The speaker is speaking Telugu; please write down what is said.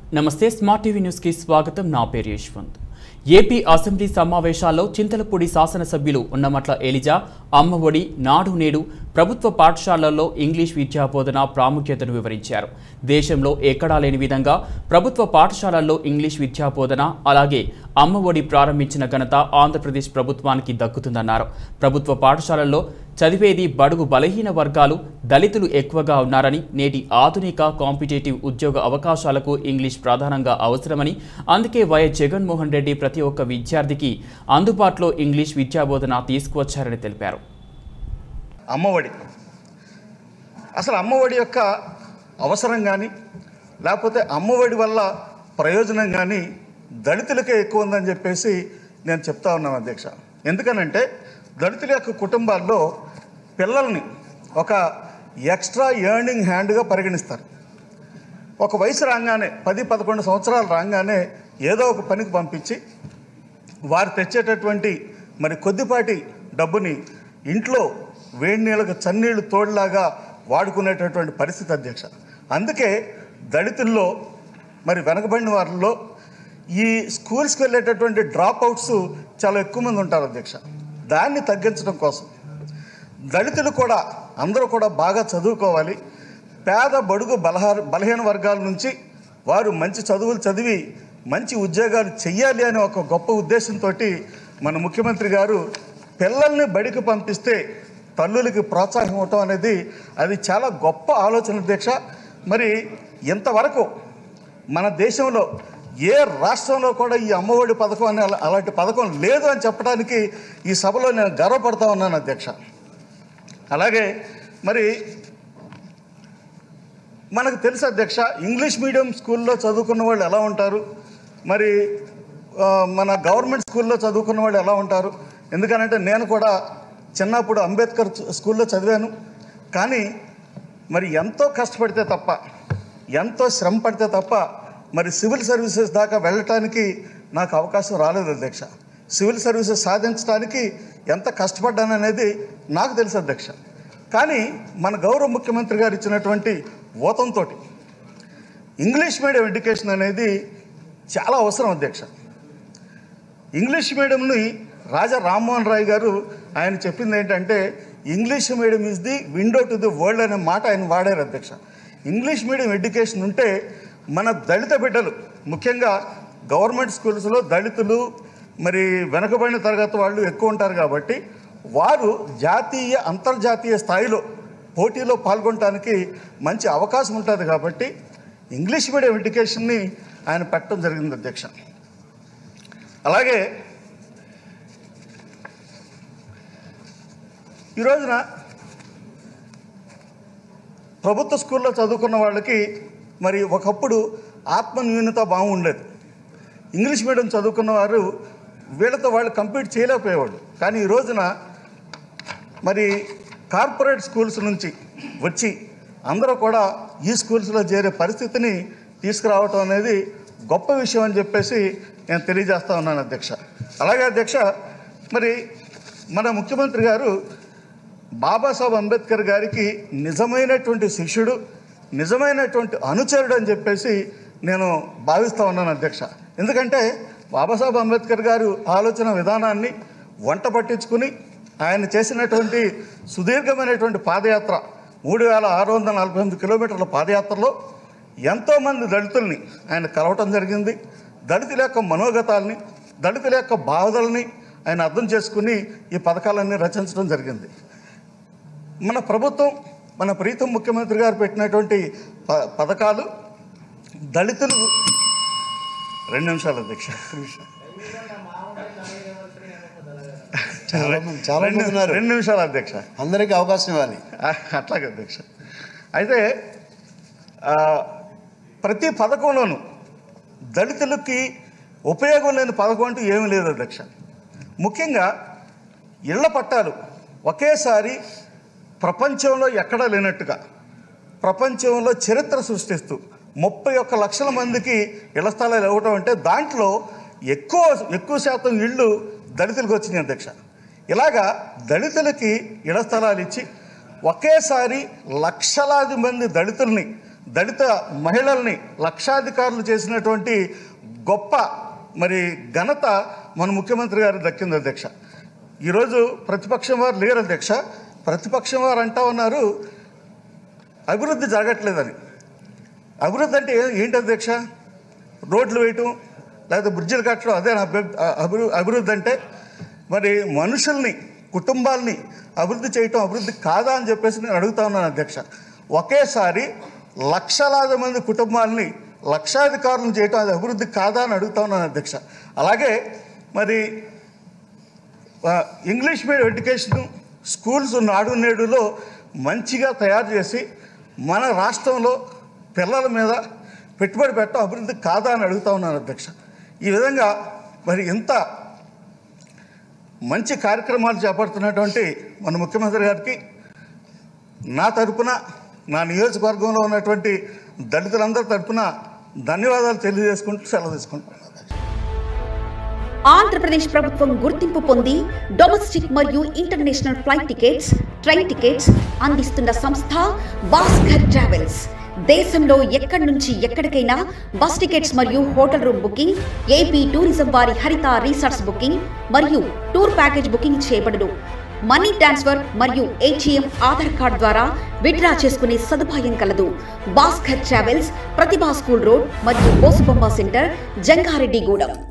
నమస్తే స్మార్ట్ టీవీ న్యూస్కి స్వాగతం నా పేరు యశ్వంత్ ఏపీ అసెంబ్లీ సమావేశాల్లో చింతలపూడి శాసనసభ్యులు ఉన్నమట్ల ఎలిజా అమ్మఒడి నాడు నేడు ప్రభుత్వ పాఠశాలల్లో ఇంగ్లీష్ విద్యా బోధన ప్రాముఖ్యతను వివరించారు దేశంలో ఎక్కడా లేని విధంగా ప్రభుత్వ పాఠశాలల్లో ఇంగ్లీష్ విద్యా బోధన అలాగే అమ్మఒడి ప్రారంభించిన ఘనత ఆంధ్రప్రదేశ్ ప్రభుత్వానికి దక్కుతుందన్నారు ప్రభుత్వ పాఠశాలల్లో చదివేది బడుగు బలహీన వర్గాలు దళితులు ఎక్కువగా ఉన్నారని నేటి ఆధునిక కాంపిటేటివ్ ఉద్యోగ అవకాశాలకు ఇంగ్లీష్ ప్రధానంగా అవసరమని అందుకే వైఎస్ జగన్మోహన్ రెడ్డి ప్రతి ఒక్క విద్యార్థికి అందుబాటులో ఇంగ్లీష్ విద్యాబోధన తీసుకువచ్చారని తెలిపారు అమ్మఒడి అసలు అమ్మఒడి యొక్క అవసరం కానీ లేకపోతే అమ్మఒడి వల్ల ప్రయోజనం కానీ దళితులకే ఎక్కువ ఉందని చెప్పేసి నేను చెప్తా ఉన్నాను అధ్యక్ష ఎందుకనంటే దళితుల యొక్క కుటుంబాల్లో పిల్లల్ని ఒక ఎక్స్ట్రా ఎర్నింగ్ హ్యాండ్గా పరిగణిస్తారు ఒక వయసు రాగానే పది పదకొండు సంవత్సరాలు రాగానే ఏదో ఒక పనికి పంపించి వారు తెచ్చేటటువంటి మరి కొద్దిపాటి డబ్బుని ఇంట్లో వేడి నీళ్ళకు చన్నీళ్ళు తోడులాగా వాడుకునేటటువంటి పరిస్థితి అధ్యక్ష అందుకే దళితుల్లో మరి వెనకబడిన వారిలో ఈ స్కూల్స్కి వెళ్ళేటటువంటి డ్రాప్ అవుట్స్ చాలా ఎక్కువ మంది ఉంటారు అధ్యక్ష దాన్ని తగ్గించడం కోసం దళితులు కూడా అందరూ కూడా బాగా చదువుకోవాలి పేద బడుగు బలహ బలహీన వర్గాల నుంచి వారు మంచి చదువులు చదివి మంచి ఉద్యోగాలు చెయ్యాలి అనే ఒక గొప్ప ఉద్దేశంతో మన ముఖ్యమంత్రి గారు పిల్లల్ని బడికి పంపిస్తే తల్లులకి ప్రోత్సాహం ఇవ్వటం అనేది అది చాలా గొప్ప ఆలోచన దీక్ష మరి ఇంతవరకు మన దేశంలో ఏ రాష్ట్రంలో కూడా ఈ అమ్మఒడి పథకం అనే అలా- అలాంటి పథకం లేదు అని చెప్పడానికి ఈ సభలో నేను గర్వపడతా ఉన్నాను అధ్యక్ష అలాగే మరి మనకు తెలుసు అధ్యక్ష ఇంగ్లీష్ మీడియం స్కూల్లో చదువుకున్న వాళ్ళు ఎలా ఉంటారు మరి ఆ, మన గవర్నమెంట్ స్కూల్లో చదువుకున్న వాళ్ళు ఎలా ఉంటారు ఎందుకనంటే నేను కూడా చిన్నప్పుడు అంబేద్కర్ చ- స్కూల్లో చదివాను కానీ మరి ఎంతో కష్టపడితే తప్ప ఎంతో శ్రమ పడితే తప్ప మరి సివిల్ సర్వీసెస్ దాకా వెళ్ళటానికి నాకు అవకాశం రాలేదు అధ్యక్ష సివిల్ సర్వీసెస్ సాధించడానికి ఎంత కష్టపడ్డాననేది నాకు తెలుసు అధ్యక్ష కానీ మన గౌరవ ముఖ్యమంత్రి గారు ఇచ్చినటువంటి ఓతంతో ఇంగ్లీష్ మీడియం ఎడ్యుకేషన్ అనేది చాలా అవసరం అధ్యక్ష ఇంగ్లీష్ మీడియంని రాజా రామ్మోహన్ రాయ్ గారు ఆయన చెప్పింది ఏంటంటే English medium is the window to the world అనే మాట ఆయన వాడారు అధ్యక్ష ఇంగ్లీష్ మీడియం ఎడ్యుకేషన్ ఉంటే మన దళిత బిడ్డలు ముఖ్యంగా గవర్నమెంట్ స్కూల్స్లో దళితులు మరి వెనుకబడిన తరగతి వాళ్ళు ఎక్కువ ఉంటారు కాబట్టి వారు జాతీయ అంతర్జాతీయ స్థాయిలో పోటీలో పాల్గొనడానికి మంచి అవకాశం ఉంటుంది కాబట్టి ఇంగ్లీష్ మీడియం ఎడ్యుకేషన్ని ఆయన పెట్టడం జరిగింది అధ్యక్ష అలాగే ఈ రోజున ప్రభుత్వ స్కూల్లో చదువుకున్న వాళ్ళకి మరి ఒకప్పుడు ఆత్మన్యూనత బాగుండేది ఇంగ్లీష్ మీడియం చదువుకున్న వారు వీళ్ళతో వాళ్ళు కంపీట్ చేయలేకపోయేవాళ్ళు కానీ ఈ రోజున మరి కార్పొరేట్ స్కూల్స్ నుంచి వచ్చి అందరూ కూడా ఈ స్కూల్స్లో చేరే పరిస్థితిని తీసుకురావటం అనేది గొప్ప విషయం అని చెప్పేసి నేను తెలియజేస్తా ఉన్నాను అధ్యక్ష అలాగే అధ్యక్ష మరి మన ముఖ్యమంత్రి గారు బాబాసాహెబ్ అంబేద్కర్ గారికి నిజమైనటువంటి శిష్యుడు నిజమైనటువంటి అనుచరుడు అని చెప్పేసి నేను భావిస్తూ ఉన్నాను అధ్యక్ష ఎందుకంటే బాబాసాహెబ్ అంబేద్కర్ గారు ఆలోచన విధానాన్ని వంట పట్టించుకుని ఆయన చేసినటువంటి సుదీర్ఘమైనటువంటి పాదయాత్ర మూడు వేల ఆరు వందల నలభై ఎనిమిది కిలోమీటర్ల పాదయాత్రలో ఎంతోమంది దళితుల్ని ఆయన కలవటం జరిగింది దళితుల యొక్క మనోగతాల్ని దళితుల యొక్క బాధల్ని ఆయన అర్థం చేసుకుని ఈ పథకాలన్నీ రచించడం జరిగింది మన ప్రభుత్వం మన ప్రీతం ముఖ్యమంత్రి గారు పెట్టినటువంటి ప పథకాలు దళితులు రెండు నిమిషాలు అధ్యక్ష చాలా మంది చాలా రెండు మంది ఉన్నారు రెండు నిమిషాలు అధ్యక్ష అందరికీ అవకాశం ఇవ్వాలి ఆ, అట్లాగే అధ్యక్ష అయితే ఆ, ప్రతి పథకంలోనూ దళితులకి ఉపయోగం లేని పథకం అంటూ ఏమీ లేదు అధ్యక్ష ముఖ్యంగా ఇళ్ల పట్టాలు ఒకేసారి ప్రపంచంలో ఎక్కడా లేనట్టుగా ప్రపంచంలో చరిత్ర సృష్టిస్తూ ముప్పై ఒక్క లక్షల మందికి ఇళ్ల స్థలాలు ఇవ్వటం అంటే దాంట్లో ఎక్కువ ఎక్కువ శాతం ఇళ్ళు దళితులకు వచ్చినాయి అధ్యక్ష ఇలాగా దళితులకి ఇళ్ల స్థలాలు ఇచ్చి ఒకేసారి లక్షలాది మంది దళితుల్ని దళిత మహిళల్ని లక్షాధికారులు చేసినటువంటి గొప్ప మరి ఘనత మన ముఖ్యమంత్రి గారికి దక్కింది అధ్యక్ష ఈరోజు ప్రతిపక్షం వారు లేరు అధ్యక్ష ప్రతిపక్షం వారు అంటా ఉన్నారు అభివృద్ధి జరగట్లేదని అభివృద్ధి అంటే ఏ- ఏంటి అధ్యక్ష రోడ్లు వేయటం లేకపోతే బ్రిడ్జిలు కట్టడం అదే అభివృద్ధి అభివృద్ధి అంటే మరి మనుషుల్ని కుటుంబాల్ని అభివృద్ధి చేయటం అభివృద్ధి కాదా అని చెప్పేసి నేను అడుగుతా ఉన్నాను అధ్యక్ష ఒకేసారి లక్షలాది మంది కుటుంబాలని లక్షాధికారులను చేయటం అది అభివృద్ధి కాదా అని అడుగుతా ఉన్నాను అధ్యక్ష అలాగే మరి ఆ, ఇంగ్లీష్ మీడియం ఎడ్యుకేషన్ స్కూల్స్ నాడు నేడులో మంచిగా తయారు చేసి మన రాష్ట్రంలో పిల్లల మీద పెట్టుబడి పెట్టడం అభివృద్ధి కాదా అని అడుగుతా ఉన్నాను అధ్యక్ష ఈ విధంగా మరి ఇంత మంచి కార్యక్రమాలు చేపడుతున్నటువంటి మన ముఖ్యమంత్రి గారికి నా తరపున నా నియోజకవర్గంలో ఉన్నటువంటి దళితులందరి తరపున ధన్యవాదాలు తెలియజేసుకుంటూ సెలవు తీసుకుంటున్నాను ఆంధ్రప్రదేశ్ ప్రభుత్వం గుర్తింపు పొంది డొమెస్టిక్ మరియు international flight tickets train tickets అందిస్తున్న సంస్థ భాస్కర్ ట్రావెల్స్ దేశంలో ఎక్కడి నుంచి ఎక్కడికైనా బస్ టికెట్స్ మరియు hotel room booking AP tourism వారి హరిత రీసార్ట్స్ బుకింగ్ మరియు టూర్ ప్యాకేజ్ బుకింగ్ చేయబడును మనీ ట్రాన్స్ఫర్ మరియు ఏటీఎం ఆధార్ కార్డ్ ద్వారా విత్డ్రా చేసుకునే సదుపాయం కలదు Bhaskar travels Pratibha school road మరియు బోసుబొమ్మ సెంటర్ జంగారెడ్డిగూడెం